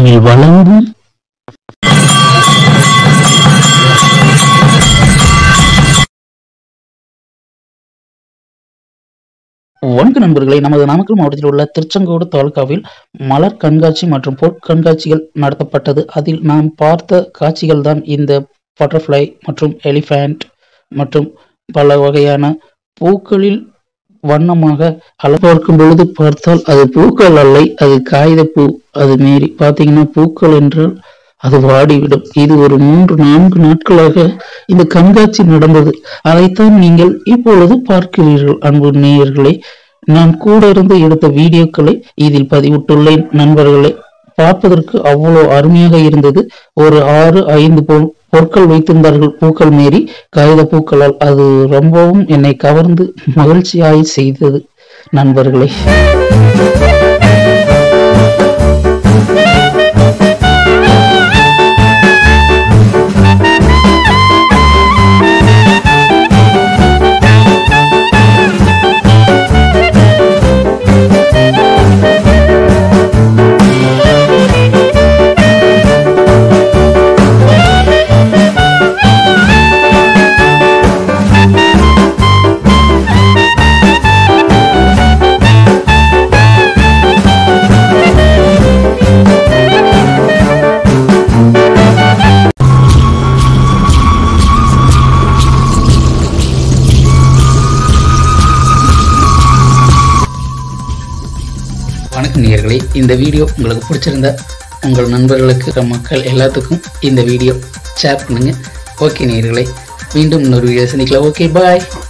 டிவியில் வழங்கும் வணக்க நண்பர்களே நமது நாமக்கல் மாவட்டத்தில் உள்ள திருச்செங்கோடு தாலுகாவில் மலர் கண்காட்சி மற்றும் பொற்கண்காட்சிகள் நடத்தப்பட்டது அதில் நாம் பார்த்த காட்சிகள் தான் இந்த பட்டர்ஃப்ளை மற்றும் எலிஃபேண்ட் மற்றும் பல வகையான பூக்களில் வண்ணமாக அளவு பார்க்கும் பொழுது பார்த்தால் அது பூக்கள் அல்லை அது காகித பூ அது மீறி பார்த்தீங்கன்னா பூக்கள் என்றால் அது வாடிவிடும் இது ஒரு மூன்று நான்கு நாட்களாக இந்த கண்காட்சி நடந்தது அதைத்தான் நீங்கள் இப்பொழுது பார்க்கிறீர்கள் அன்பு நேயர்களே நான் கூட இருந்து எடுத்த வீடியோக்களை இதில் பதிவிட்டுள்ளேன் நண்பர்களே பார்ப்பதற்கு அவ்வளோ அருமையாக இருந்தது ஒரு ஆறு ஐந்து பொ பொருட்கள் வைத்திருந்தார்கள் பூக்கள் மீறி காகித பூக்களால் அது ரொம்பவும் என்னை கவர்ந்து மகிழ்ச்சியாய் செய்தது நண்பர்களே வணக்கம் நேயர்களே இந்த வீடியோ உங்களுக்கு பிடிச்சிருந்தா உங்கள் நண்பர்களுக்கு மக்கள் எல்லாத்துக்கும் இந்த வீடியோ ஷேர் பண்ணுங்க ஓகே நேயர்களே மீண்டும் இன்னொரு வீடியோ சந்திக்கலாம் ஓகே பாய்